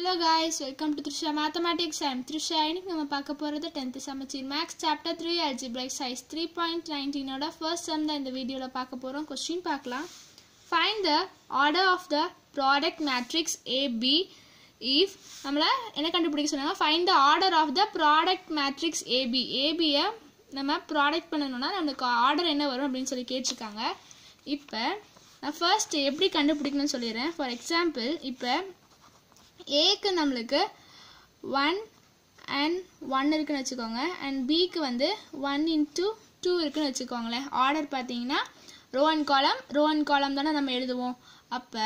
hello guys welcome to Trisha mathematics I'm Trisha இன்னைக்கு நம்ம பார்க்க போகிறது tenth Samacheer maths chapter three algebraic சைஸ் த்ரீ பாயிண்ட் நைன்டீனோட ஃபர்ஸ்ட் சம் தான் இந்த வீடியோவில் பார்க்க போகிறோம் கொஸ்டின் பார்க்கலாம் find the order of the product matrix AB if நம்மளை என்ன கண்டுபிடிக்க சொன்னாங்க find the order of the product matrix AB ஏபியை நம்ம ப்ராடக்ட் பண்ணணும்னா நம்மளுக்கு ஆர்டர் என்ன வரும் அப்படின்னு சொல்லி கேட்டிருக்காங்க இப்போ நான் ஃபர்ஸ்ட் எப்படி கண்டுபிடிக்கணும்னு சொல்லிடுறேன் ஃபார் எக்ஸாம்பிள் இப்போ ஏக்கு நம்மளுக்கு ஒன் அண்ட் ஒன் இருக்குன்னு வச்சுக்கோங்க அண்ட் பிக்கு வந்து ஒன் இன்ட்டு டூ இருக்குன்னு வச்சுக்கோங்களேன் ஆர்டர் பார்த்தீங்கன்னா row and column row and column தானே நம்ம எழுதுவோம் அப்போ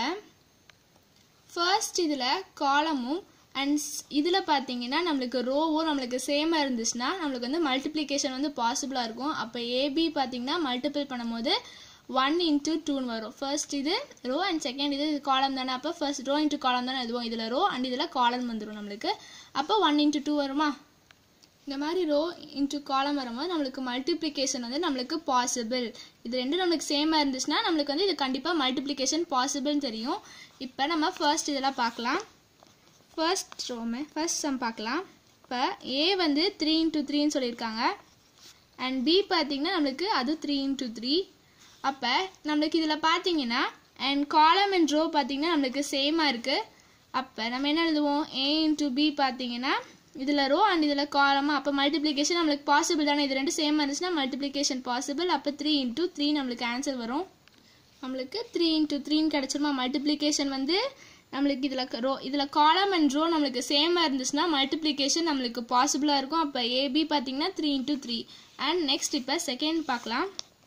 ஃபர்ஸ்ட் இதில் காலமும் அண்ட் இதில் பார்த்தீங்கன்னா நம்மளுக்கு ரோவும் நம்மளுக்கு சேமாக இருந்துச்சுன்னா நம்மளுக்கு வந்து மல்டிப்ளிகேஷன் வந்து பாசிபிளாக இருக்கும் அப்போ ஏபி பார்த்தீங்கன்னா மல்டிபிள் பண்ணும்போது ஒன் இன்ட்டு டூன்னு வரும் ஃபர்ஸ்ட் இது ரோ அண்ட் செகண்ட் இது காலம் தானே அப்போ ஃபர்ஸ்ட் ரோ இன்ட்டு காலம் தானே எழுதுவோம் இதில் ரோ அண்ட் இதில் காலம் வந்துடும் நம்மளுக்கு அப்போ ஒன் இன்ட்டு டூ வருமா இந்த மாதிரி ரோ இன்ட்டு காலம் வரும்போது நம்மளுக்கு மல்டிப்ளிகேஷன் வந்து நம்மளுக்கு பாசிபிள் இது ரெண்டும் நம்மளுக்கு சேமாக இருந்துச்சுன்னா நம்மளுக்கு வந்து இது கண்டிப்பாக மல்டிப்ளிகேஷன் பாசிபிள்னு தெரியும் இப்போ நம்ம ஃபர்ஸ்ட் இதெல்லாம் பார்க்கலாம் ஃபர்ஸ்ட் ரோமே ஃபர்ஸ்ட் சம் பார்க்கலாம் இப்போ ஏ வந்து த்ரீ இன்ட்டு த்ரீன்னு சொல்லியிருக்காங்க அண்ட் பி பார்த்தீங்கன்னா நம்மளுக்கு அது த்ரீ இன்ட்டு த்ரீ அப்போ நம்மளுக்கு இதில் பார்த்தீங்கன்னா அண்ட் காலம் அண்ட் ரோ பார்த்தீங்கன்னா நம்மளுக்கு சேமாக இருக்குது அப்போ நம்ம என்ன எழுதுவோம் ஏ இன்ட்டு பி பார்த்தீங்கன்னா இதில் ரோ அண்ட் இதில் காலமாக அப்போ மல்டிப்ளிகேஷன் நம்மளுக்கு பாசிபிள் தானே இது ரெண்டு சேமாக இருந்துச்சுன்னா மல்டிப்ளிகேஷன் பாசிபிள் அப்போ த்ரீ இன்ட்டு த்ரீ நம்மளுக்கு ஆன்சர் வரும் நம்மளுக்கு த்ரீ இன்ட்டு த்ரீன்னு கிடச்சிருமா மல்டிப்ளிகேஷன் வந்து நம்மளுக்கு இதில் ரோ இதில் காலம் அண்ட் ரோ நம்மளுக்கு சேமாக இருந்துச்சுன்னா மல்டிப்ளிகேஷன் நம்மளுக்கு பாசிபிளாக இருக்கும் அப்போ ஏபி பார்த்தீங்கன்னா three into three and next இப்போ செகண்ட் பார்க்கலாம்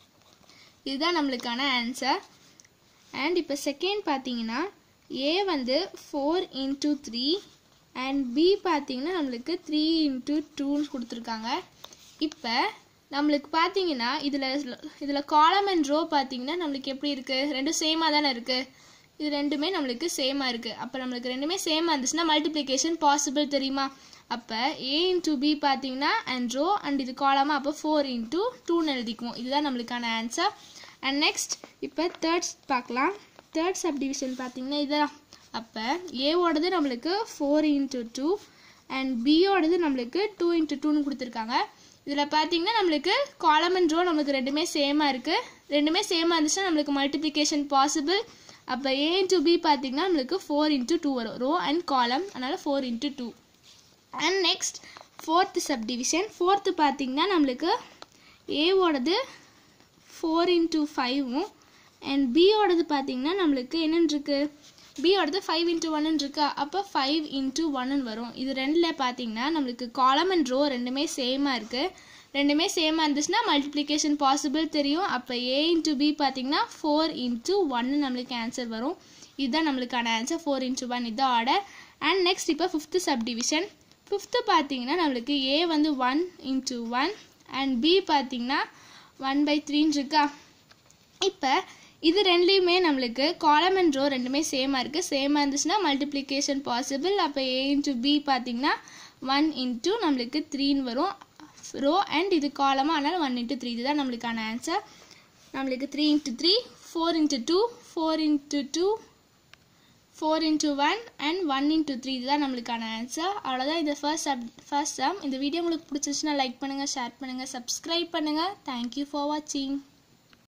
இதுதான் நம்மளுக்கான ஆன்சர் அண்ட் இப்போ செகண்ட் பார்த்தீங்கன்னா ஏ வந்து four into three and B பார்த்தீங்கன்னா நம்மளுக்கு த்ரீ இன்ட்டு டூன்னு கொடுத்துருக்காங்க இப்போ நம்மளுக்கு பார்த்தீங்கன்னா இதில் இதில் காலம் அண்ட் ரோ பார்த்தீங்கன்னா நம்மளுக்கு எப்படி இருக்குது ரெண்டும் சேமாக தானே இருக்குது இது ரெண்டுமே நம்மளுக்கு சேமாக இருக்குது அப்போ நம்மளுக்கு ரெண்டுமே சேமாக இருந்துச்சுன்னா மல்டிப்ளிகேஷன் பாசிபிள் தெரியுமா அப்போ ஏ இன்ட்டு பி பார்த்தீங்கன்னா அண்ட் ரோ அண்ட் இது காலமாக அப்போ ஃபோர் இன்ட்டு டூன்னு எழுதிக்குவோம் இதுதான் நம்மளுக்கான ஆன்சர் அண்ட் நெக்ஸ்ட் இப்போ தேர்ட் பார்க்கலாம் தேர்ட் சப் டிவிஷன் பார்த்தீங்கன்னா இதான் அப்போ ஏவோடது நம்மளுக்கு ஃபோர் இன்ட்டு டூ அண்ட் பியோடது நம்மளுக்கு டூ இன்ட்டு டூன்னு கொடுத்துருக்காங்க இதில் பார்த்தீங்கன்னா நம்மளுக்கு காலம் அண்ட் ரோ நம்மளுக்கு ரெண்டுமே சேமாக இருக்குது ரெண்டுமே சேமாக இருந்துச்சுன்னா நம்மளுக்கு மல்டிப்ளிகேஷன் பாசிபிள் அப்போ ஏ இன்ட்டு பி பார்த்தீங்கன்னா நம்மளுக்கு ஃபோர் இன்ட்டு டூ வரும் ரோ அண்ட் காலம் அதனால் four into two and next fourth subdivision fourth பார்த்தீங்கன்னா நம்மளுக்கு ஏவோடது ஃபோர் இன்ட்டு ஃபைவும் அண்ட் பியோடது பார்த்தீங்கன்னா நம்மளுக்கு என்னென்னு இருக்குது பியோடது ஃபைவ் இன்ட்டு ஒன்னு இருக்கா அப்போ ஃபைவ் இன்ட்டு ஒன்னு வரும் இது ரெண்டில் பார்த்தீங்கன்னா நம்மளுக்கு காலம் அண்ட் ரோ ரெண்டுமே சேமாக இருக்குது ரெண்டுமே சேமாக இருந்துச்சுன்னா மல்டிப்ளிகேஷன் பாசிபிள் தெரியும் அப்போ ஏ இன்ட்டு பி பார்த்தீங்கன்னா ஃபோர் இன்ட்டு ஒன்னு நம்மளுக்கு ஆன்சர் வரும் இதுதான் நம்மளுக்கான ஆன்சர் ஃபோர் இன்ட்டு ஒன் இதுதான் ஆர்டர் அண்ட் நெக்ஸ்ட் இப்போ ஃபிஃப்த்து சப் டிவிஷன் ஃபிஃப்த்து பார்த்தீங்கன்னா நம்மளுக்கு ஏ வந்து one into one and B பார்த்தீங்கன்னா ஒன் பை த்ரீன்னு இருக்கா இப்போ இது ரெண்டுலேயுமே நம்மளுக்கு காலம் அண்ட் ரோ ரெண்டுமே சேமாக இருக்குது சேமாக இருந்துச்சுன்னா மல்டிப்ளிகேஷன் பாசிபிள் அப்போ ஏ இன்ட்டு பி பார்த்தீங்கன்னா ஒன் இன்ட்டு நம்மளுக்கு த்ரீன்னு வரும் ரோ அண்ட் இது காலமாக அதனால் ஒன் இன்ட்டு த்ரீ இதுதான் நம்மளுக்கான ஆன்சர் நம்மளுக்கு three into three four into two four into two four into one and one into three இதுதான் நம்மளுக்கான ஆன்சர் அவ்வளோதான் இது ஃபர்ஸ்ட் சப் ஃபர்ஸ்ட் சம் இந்த வீடியோ உங்களுக்கு பிடிச்சிருச்சுன்னா லைக் பண்ணுங்கள் ஷேர் பண்ணுங்கள் சப்ஸ்கிரைப் பண்ணுங்கள் தேங்க்யூ ஃபார் வாட்சிங்